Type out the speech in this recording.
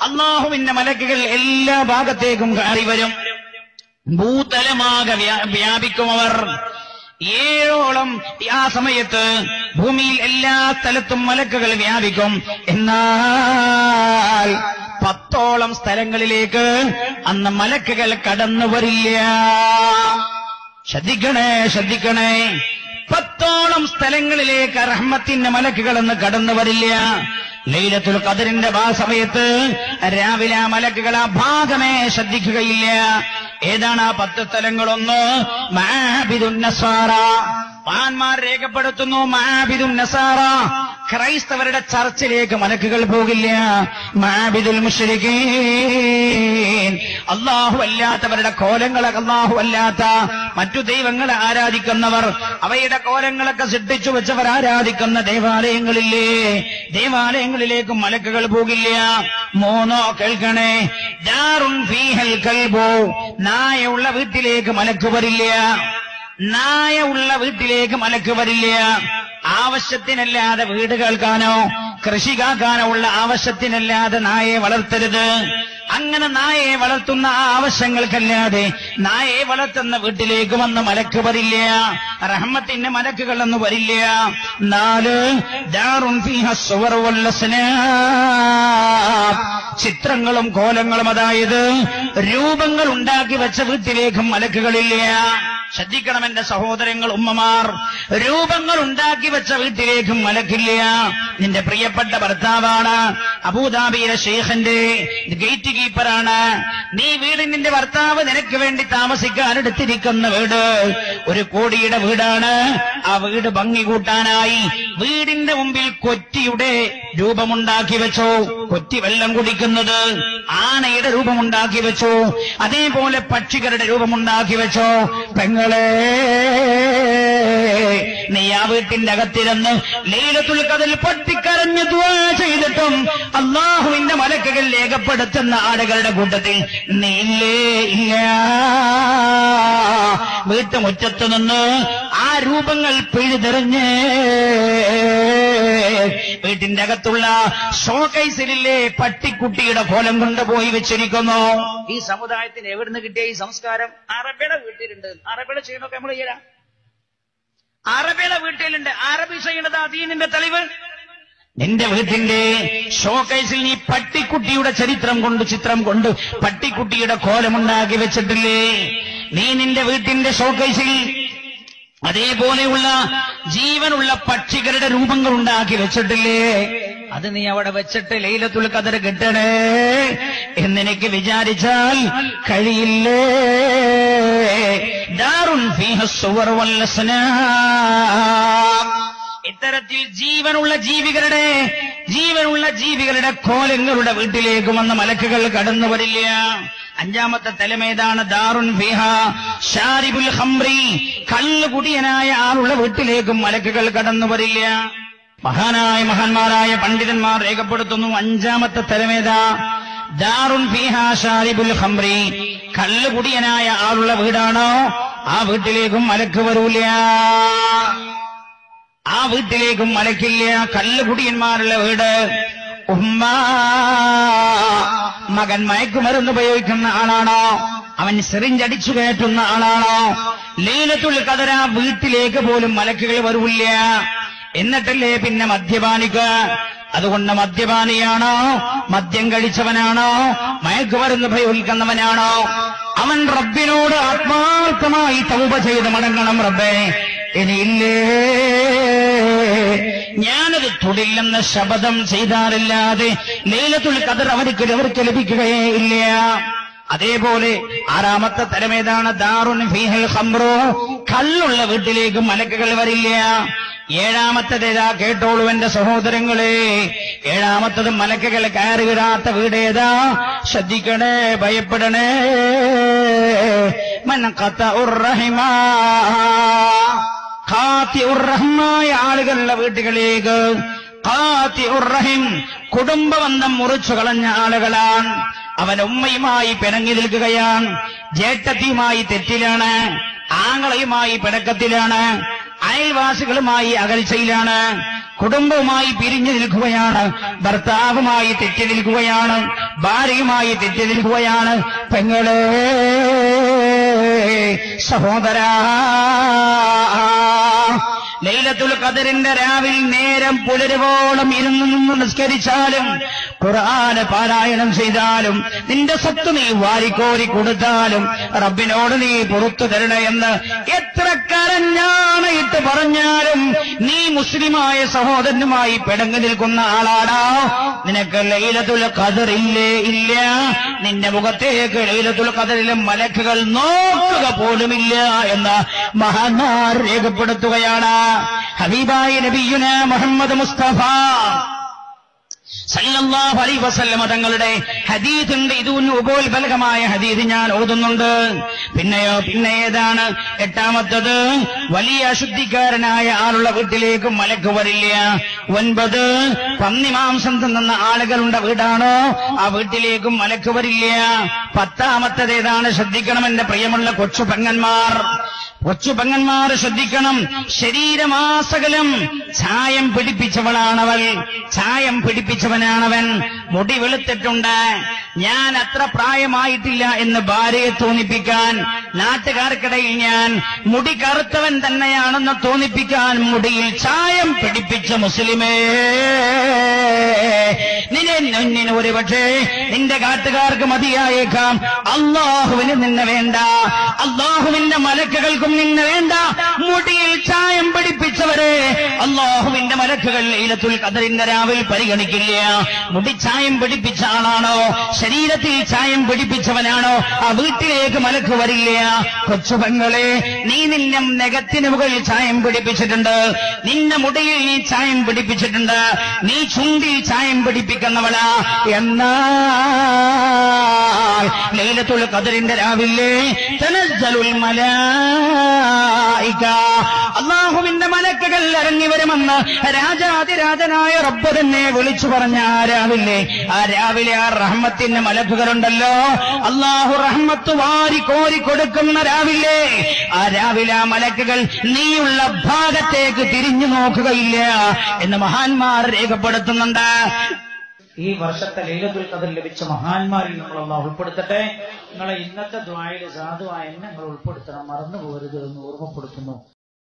അള്ളാഹുവിന്റെ മലക്കുകൾ എല്ലാ ഭാഗത്തേക്കും കയറി വരും ഭൂതലമാകെ വ്യാ- വ്യാപിക്കും അവർ ഏഴോളം ആ സമയത്ത് ഭൂമിയിൽ എല്ലാ സ്ഥലത്തും മലക്കുകൾ വ്യാപിക്കും എന്നാൽ പത്തോളം സ്ഥലങ്ങളിലേക്ക് അന്ന് മലക്കുകൾ കടന്നു വരില്ല ശ്രദ്ധിക്കണേ ശ്രദ്ധിക്കണേ പത്തോളം സ്ഥലങ്ങളിലേക്ക് റഹ്മത്തിന്റെ മലക്കുകൾ എന്ന് കടന്നു വരില്ല ലൈലത്തുൽ ഖദറിന്റെ ആ സമയത്ത് രാവിലെ ആ മലക്കുകൾ ആ ഭാഗമേ ശ്രദ്ധിക്കുകയില്ല ഏതാണ് ആ പത്ത് സ്ഥലങ്ങളൊന്ന് മാബിദുൻ നസാറ മഹാന്മാർ രേഖപ്പെടുത്തുന്നു മാബിദുൻ നസാറ ക്രൈസ്തവരുടെ ചർച്ചിലേക്ക് മലക്കുകൾ പോകില്ല മാബിദുൽ മുഷരിക്കീൻ അള്ളാഹു അല്ലാത്തവരുടെ കോലങ്ങളെ അള്ളാഹു അല്ലാത്ത മറ്റു ദൈവങ്ങളെ ആരാധിക്കുന്നവർ അവയുടെ കോലങ്ങളൊക്കെ സൃഷ്ടിച്ചു വെച്ചവർ ആരാധിക്കുന്ന ദേവാലയങ്ങളില്ലേ ദേവാലയങ്ങളിലേക്ക് മലക്കുകൾ പോകില്ല മൂന്നോ കേൾക്കണേ ദാറുൻ ഫീഹൽ കൽബോ നായുള്ള വീട്ടിലേക്ക് മലക്ക് വരില്ല നായ ഉള്ള വീട്ടിലേക്ക് മലക്ക് വരില്ല ആവശ്യത്തിനല്ലാതെ വീട് കേൾക്കാനോ കൃഷി കാക്കാനോ ഉള്ള ആവശ്യത്തിനല്ലാതെ നായയെ വളർത്തരുത് അങ്ങനെ നായയെ വളർത്തുന്ന ആ ആവശ്യങ്ങൾക്കല്ലാതെ നായയെ വളർത്തുന്ന വീട്ടിലേക്ക് വന്ന് മലക്ക് വരില്ല റഹ്മത്തിന്റെ മലക്കുകളൊന്നും വരില്ല നാല് ദാറുൻ ഫീഹ സുവർ വല്ലസ്നാ ചിത്രങ്ങളും കോലങ്ങളും അതായത് രൂപങ്ങൾ ഉണ്ടാക്കി വെച്ച വീട്ടിലേക്കും മലക്കുകളില്ല ശ്രദ്ധിക്കണം എന്റെ സഹോദരങ്ങൾ ഉമ്മമാർ രൂപങ്ങൾ ഉണ്ടാക്കി വെച്ച വീട്ടിലേക്കും മലക്കില്ല നിന്റെ പ്രിയപ്പെട്ട ഭർത്താവാണ് അബൂദാബിയിലെ ഷെയ്ഖന്റെ ഗേറ്റ് കീപ്പറാണ് നീ വീട് നിന്റെ ഭർത്താവ് നിനക്ക് വേണ്ടി താമസിക്കാൻ എടുത്തിരിക്കുന്ന വീട് ഒരു കോടിയുടെ വീടാണ് ആ വീട് ഭംഗി കൂട്ടാനായി വീടിന്റെ മുമ്പിൽ കൊറ്റിയുടെ രൂപമുണ്ടാക്കി വെച്ചോ കൊറ്റി വെള്ളം കുടിക്കുന്നത് ആനയുടെ രൂപമുണ്ടാക്കി വെച്ചോ അതേപോലെ പക്ഷികളുടെ രൂപമുണ്ടാക്കി വെച്ചോ പെങ്ങളെ നീ ആ വീട്ടിന്റെ അകത്തിരുന്ന് ലീലത്തുൽ കതിൽ പൊട്ടിക്കരഞ്ഞ് ദുആ ചെയ്തിട്ടും അള്ളാഹുവിന്റെ മലക്കുകൾ രേഖപ്പെടുത്തുന്ന ആളുകളുടെ കൂട്ടത്തിൽ നീ ഇല്ലേ ഇല്ല വീട്ടുമുറ്റത്ത് നിന്ന് ആ രൂപങ്ങൾ പിഴുതെറിഞ്ഞ് വീട്ടിന്റെ അകത്തുള്ള ഷോക്കൈസിലെ പട്ടിക്കുട്ടിയുടെ കോലം കൊണ്ടുപോയി വെച്ചിരിക്കുന്നു ഈ സമുദായത്തിന് എവിടുന്ന് കിട്ടിയ ഈ സംസ്കാരം അറബിയുടെ വീട്ടിലുണ്ട് അറബിയുടെ ചെയ്യണമൊക്കെ നമ്മൾ ചെയ്യാം അറബിയുടെ വീട്ടിലുണ്ട് അറബി ചെയ്യണത് അദീനിന്റെ തെളിവ് നിന്റെ വീട്ടിന്റെ ഷോക്കേസിൽ നീ പട്ടിക്കുട്ടിയുടെ ചരിത്രം കൊണ്ട് ചിത്രം കൊണ്ട് പട്ടിക്കുട്ടിയുടെ കോലമുണ്ടാക്കി വെച്ചിട്ടില്ലേ നീ നിന്റെ വീട്ടിന്റെ ഷോക്കേസിൽ അതേപോലെയുള്ള ജീവനുള്ള പക്ഷികളുടെ രൂപങ്ങൾ ഉണ്ടാക്കി വെച്ചിട്ടില്ലേ അത് നീ അവിടെ വെച്ചിട്ട് ലൈലത്തുൽ കദർ കിട്ടണേ എന്നെനിക്ക് വിചാരിച്ചാൽ കഴിയില്ലേ ദാറുൻ ഫീഹ സുവർ വല്ലസ്നാം ഇത്തരത്തിൽ ജീവനുള്ള ജീവികളുടെ ജീവനുള്ള ജീവികളുടെ കോലങ്ങളുടെ വീട്ടിലേക്ക് വന്ന മലക്കുകൾ കടന്നു വരില്ല അഞ്ചാമത്തെ തലമേതാണ് ദാറുൻ ഫിഹ ഷാരിബുൽ ഹംറി കള്ളുകുടിയനായ ആളുള്ള വീട്ടിലേക്കും മലക്കുകൾ കടന്നു വരില്ല മഹാനായ മഹാന്മാരായ പണ്ഡിതന്മാർ രേഖപ്പെടുത്തുന്നു അഞ്ചാമത്തെ തലമേതാ ദാറുൻ ഫിഹ ഷാരിബുൽ ഹംറി കള്ളുകുടിയനായ ആളുള്ള വീടാണോ ആ വീട്ടിലേക്കും മലക്ക് വരൂല ആ വീട്ടിലേക്കും മലക്കില്ല കല്ലുകുടിയന്മാരുള്ള വീട് ഉമ്മ മകൻ മയക്കുമരുന്ന് ഉപയോഗിക്കുന്ന ആളാണോ അവൻ സിറിഞ്ചടിച്ചു കയറ്റുന്ന ആളാണോ ലീലത്തുൽ കതര വീട്ടിലേക്ക് പോലും മലക്കുകൾ വരൂല്ല എന്നിട്ടല്ലേ പിന്നെ മദ്യപാനിക്ക് അതുകൊണ്ട് മദ്യപാനിയാണോ മദ്യം കഴിച്ചവനാണോ മയക്കുമരുന്ന് ഉപയോഗിക്കുന്നവനാണോ അവൻ റബ്ബിനോട് ആത്മാർത്ഥമായി തൗബ ചെയ്ത് മടങ്ങണം റബ്ബേ ഇനിയില്ലേ ഞാനത് തൊടില്ലെന്ന് ശപഥം ചെയ്താലല്ലാതെ ലീലത്തുൽ കതർ അവർക്ക് അവർക്ക് ലഭിക്കുകയേ ഇല്ല അതേപോലെ ആറാമത്തെ തരമേതാണ് ദാറുൻ ഫീഹൽ ഖംറോ കല്ലുള്ള വീട്ടിലേക്ക് മലക്കുകൾ വരില്ല ഏഴാമത്തേതാ കേട്ടോളൂ എന്റെ സഹോദരങ്ങളെ ഏഴാമത്തത് മലക്കുകൾ കയറി വിടാത്ത വീടേതാ ശ്രദ്ധിക്കണേ ഭയപ്പെടണേ മനക്കത്ത ഉറഹിമാ ഖാത്തി ഉറഹമായ ആളുകളുടെ വീട്ടുകളിലേക്ക് ഖാത്തി ഉറഹിം കുടുംബബന്ധം മുറിച്ചു കളഞ്ഞ ആളുകളാണ് അവൻ ഉമ്മയുമായി പിണങ്ങി നിൽക്കുകയാണ് ജേട്ടത്തിയുമായി തെറ്റിലാണ് ആങ്ങളയുമായി പിണക്കത്തിലാണ് അയൽവാസികളുമായി അകൽച്ചയിലാണ് കുടുംബവുമായി പിരിഞ്ഞു നിൽക്കുകയാണ് ഭർത്താവുമായി തെറ്റി നിൽക്കുകയാണ് ഭാര്യയുമായി തെറ്റി നിൽക്കുകയാണ് പെങ്ങളെ സഹോദരാ ലൈലത്തുൽ ഖദറിന്റെ രാവിൽ നേരം പുലരുവോളം ഇരുന്ന് നിന്ന് നിസ്കരിച്ചാലും ഖുർആന് പാരായണം ചെയ്താലും നിന്റെ സ്വത്ത് നീ വാരിക്കോരി കൊടുത്താലും റബ്ബിനോട് നീ പുറത്തു തരണേ എന്ന് എത്ര കരഞ്ഞാണ് ഇട്ട് പറഞ്ഞാലും നീ മുസ്ലിമായ സഹോദരനുമായി പിടങ്ങി നിൽക്കുന്ന ആളാണോ നിനക്ക് ലൈലത്തുൽ ഖദർ ഇല്ലേ ഇല്ല നിന്റെ മുഖത്തേക്ക് ലൈലത്തുൽ ഖദറിലെ മലക്കുകൾ നോക്കുക പോലുമില്ല എന്ന് മഹാന്മാർ രേഖപ്പെടുത്തുകയാണ് ഹബീബായ നബിയുന മുഹമ്മദ് മുസ്തഫ സല്ലല്ലാഹു അലൈഹി വസല്ലമ തങ്ങളുടെ ഹദീസുണ്ട് ഇതൊന്ന് ഉപോത്ബലകമായ ഹദീസ് ഞാൻ ഓതുന്നുണ്ട് പിന്നെയോ പിന്നെ ഏതാണ് എട്ടാമത്തത് വലിയ അശുദ്ധിക്കാരനായ ആളുള്ള വീട്ടിലേക്ക് മലക്ക് വരില്ല ഒൻപത് പന്നിമാംസം തിന്നുന്ന ആളുകളുടെ വീടാണോ ആ വീട്ടിലേക്കും മലക്ക് വരില്ല പത്താമത്തത് ഏതാണ് ശ്രദ്ധിക്കണം എന്റെ പ്രിയമുള്ള കൊച്ചു പെങ്ങന്മാർ കൊച്ചു പെങ്ങന്മാർ ശ്രദ്ധിക്കണം ശരീരമാസകലം ചായം പിടിപ്പിച്ചവളാണവൾ ചായം പിടിപ്പിച്ചവനാണവൻ മുടി വെളുത്തിട്ടുണ്ട് ഞാൻ അത്ര പ്രായമായിട്ടില്ല എന്ന് ഭാര്യയെ തോന്നിപ്പിക്കാൻ നാട്ടുകാർക്കിടയിൽ ഞാൻ മുടി കറുത്തവൻ തന്നെയാണെന്ന് തോന്നിപ്പിക്കാൻ മുടിയിൽ ചായം പിടിപ്പിച്ച മുസ്ലിമേ നിന്നെ നിന്നെ ഒരു പക്ഷേ നിന്റെ കാട്ടുകാർക്ക് മതിയായേക്കാം അള്ളാഹുവിന് നിന്നെ വേണ്ട അള്ളാഹുവിന്റെ മലക്കുകൾക്കും നിന്നെ വേണ്ട മുടിയിൽ ചായം പിടിപ്പിച്ചവരെ അള്ളാഹുവിന്റെ മലക്കുകൾ ലൈലത്തുൽ കദറിന്റെ രാവിൽ പരിഗണിക്കില്ല മുടി ചായം പിടിപ്പിച്ച ആളാണോ ശരീരത്തിൽ ചായം പിടിപ്പിച്ചവനാണോ ആ വീട്ടിലേക്ക് മലക്ക് വരില്ല കൊച്ചുപെങ്ങളെ നീ നിന്നെ നെഗത്തിന് മുകളിൽ ചായം പിടിപ്പിച്ചിട്ടുണ്ട് നിന്റെ മുടിയിൽ നീ ചായം പിടിപ്പിച്ചിട്ടുണ്ട് നീ ചുണ്ടിൽ ചായം പിടിപ്പിക്കുന്നവളാ എന്നാൽ ലൈലത്തുൽ ഖദറിന്റെ രാവിലെ തനസ്സലുൽ മലായിക അള്ളാഹുവിന്റെ മലക്കുകൾ ഇറങ്ങി വരുമെന്ന് രാജാതിരാജനായ റബ്ബ് തന്നെ വിളിച്ചു പറഞ്ഞ ആ രാവിലെ ആ രാവിലെ ആ റഹ്മത്തിന്റെ മലക്കുകളുണ്ടല്ലോ അള്ളാഹു റഹ്മത്ത് വാരി കോരി കൊടുക്കുന്ന രാവിലെ ആ രാവിലെ ആ മലക്കുകൾ നീയുള്ള ഭാഗത്തേക്ക് തിരിഞ്ഞു നോക്കുകയില്ല എന്ന് മഹാന്മാർ രേഖപ്പെടുത്തുന്നുണ്ട് ഈ വർഷത്തെ ലൈലത്തുൽ ഖദർ ലഭിച്ച മഹാന്മാരിൽ നമ്മൾ അള്ളാഹ് ഉൾപ്പെടുത്തട്ടെ നിങ്ങളെ ഇന്നത്തെ ദ്വായിൽ സാധുവായ എന്നെ നിങ്ങൾ ഉൾപ്പെടുത്തണം മറന്നു പോകരുത് എന്ന് ഓർമ്മപ്പെടുത്തുന്നു